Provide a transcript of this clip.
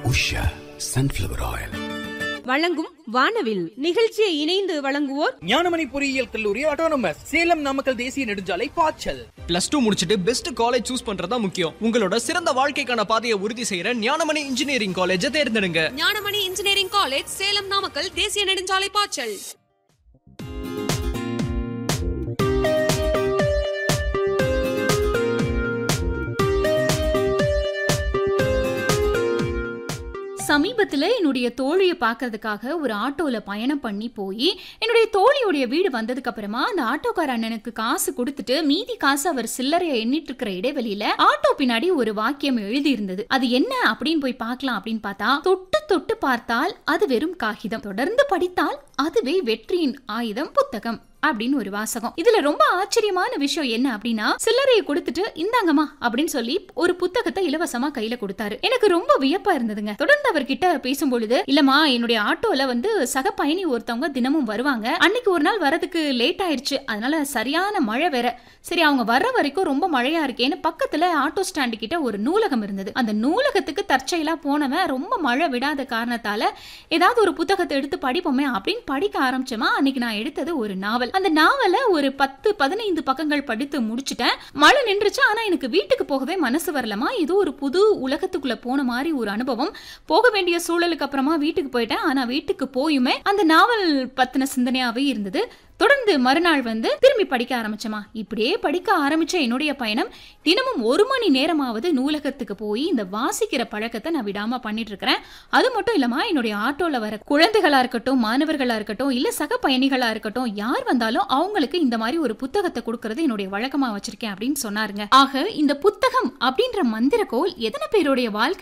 Usha sunflower oil வழங்கும் வானவில் நிகழ்ச்சியை இணைந்து வழங்குவோர் ஞானமணி பொறியியல் கல்லூரி ஆட்டோனமஸ் சேலம் நாமக்கல் தேசிய நெடுஞ்சாலை பாய்ச்சல் பிளஸ் டூ முடிச்சிட்டு பெஸ்ட் காலேஜ் சூஸ் பண்றதா முக்கியம் உங்களோட சிறந்த வாழ்க்கைக்கான பாதையை உறுதி செய்யற ஞானமணி இன்ஜினியரிங் காலேஜை தேர்ந்தெடுங்க ஞானமணி இன்ஜினியரிங் காலேஜ் சேலம் நாமக்கல் தேசிய நெடுஞ்சாலை பாய்ச்சல் சமீபத்துல என்னுடைய தோழியை பார்க்கறதுக்காக ஒரு ஆட்டோல பயணம் பண்ணி போய் என்னுடைய தோழியுடைய வீடு வந்ததுக்கு அப்புறமா அந்த ஆட்டோக்கார அண்ணனுக்கு காசு கொடுத்துட்டு மீதி காசு அவர் சில்லறைய எண்ணிட்டு இருக்கிற இடைவெளியில ஆட்டோ பின்னாடி ஒரு வாக்கியம் எழுதி இருந்தது அது என்ன அப்படின்னு போய் பார்க்கலாம் அப்படின்னு பார்த்தா தொட்டு தொட்டு பார்த்தால் அது வெறும் காகிதம் தொடர்ந்து படித்தால் அதுவே வெற்றியின் ஆயுதம் புத்தகம் அப்படின்னு ஒரு வாசகம் இதுல ரொம்ப ஆச்சரியமான விஷயம் என்ன அப்படின்னா சில்லறையை கொடுத்துட்டு இந்தாங்கம்மா அப்படின்னு சொல்லி ஒரு புத்தகத்தை இலவசமா கையில கொடுத்தாரு எனக்கு ரொம்ப வியப்பா இருந்ததுங்க தொடர்ந்து அவர்கிட்ட பேசும்பொழுது இல்லம்மா என்னுடைய ஆட்டோல வந்து சக பயணி ஒருத்தவங்க தினமும் வருவாங்க அன்னைக்கு ஒரு நாள் வரதுக்கு லேட் ஆயிடுச்சு அதனால சரியான மழை வேற சரி அவங்க வர்ற வரைக்கும் ரொம்ப மழையா இருக்கேன்னு பக்கத்துல ஆட்டோ ஸ்டாண்டு கிட்ட ஒரு நூலகம் இருந்தது அந்த நூலகத்துக்கு தற்செயலா போனவன் ரொம்ப மழை விடாத காரணத்தால ஏதாவது ஒரு புத்தகத்தை எடுத்து படிப்போமே அப்படின்னு படிக்க ஆரம்பிச்சோமா அன்னைக்கு நான் எடுத்தது ஒரு நாவல் அந்த நாவலை ஒரு பத்து பதினைந்து பக்கங்கள் படித்து முடிச்சிட்டேன் மழை நின்றுச்சு ஆனா எனக்கு வீட்டுக்கு போகவே மனசு வரலமா ஏதோ ஒரு புது உலகத்துக்குள்ள போன மாதிரி ஒரு அனுபவம் போக வேண்டிய சூழலுக்கு அப்புறமா வீட்டுக்கு போயிட்டேன் ஆனா வீட்டுக்கு போயுமே அந்த நாவல் பத்தின சிந்தனையாவே இருந்தது தொடர்ந்து மறுநாள் வந்து திரும்பி படிக்க ஆரம்பிச்சமா இப்படியே படிக்க ஆரம்பிச்ச என்னுடைய பயணம் தினமும் ஒரு மணி நேரமாவது நூலகத்துக்கு போய் இந்த வாசிக்கிற பழக்கத்தை நான் விடாம பண்ணிட்டு இருக்கிறேன் அது மட்டும் இல்லாம என்னுடைய ஆட்டோல வர குழந்தைகளா இருக்கட்டும் மாணவர்களா இருக்கட்டும் இல்ல சக பயணிகளா இருக்கட்டும் யார் வந்தாலும் அவங்களுக்கு இந்த மாதிரி ஒரு புத்தகத்தை கொடுக்கறது என்னுடைய வழக்கமா வச்சிருக்கேன் அப்படின்னு சொன்னாருங்க ஆக இந்த புத்தகம் அப்படின்ற மந்திரக்கோள் எத்தனை பேருடைய வாழ்க்கை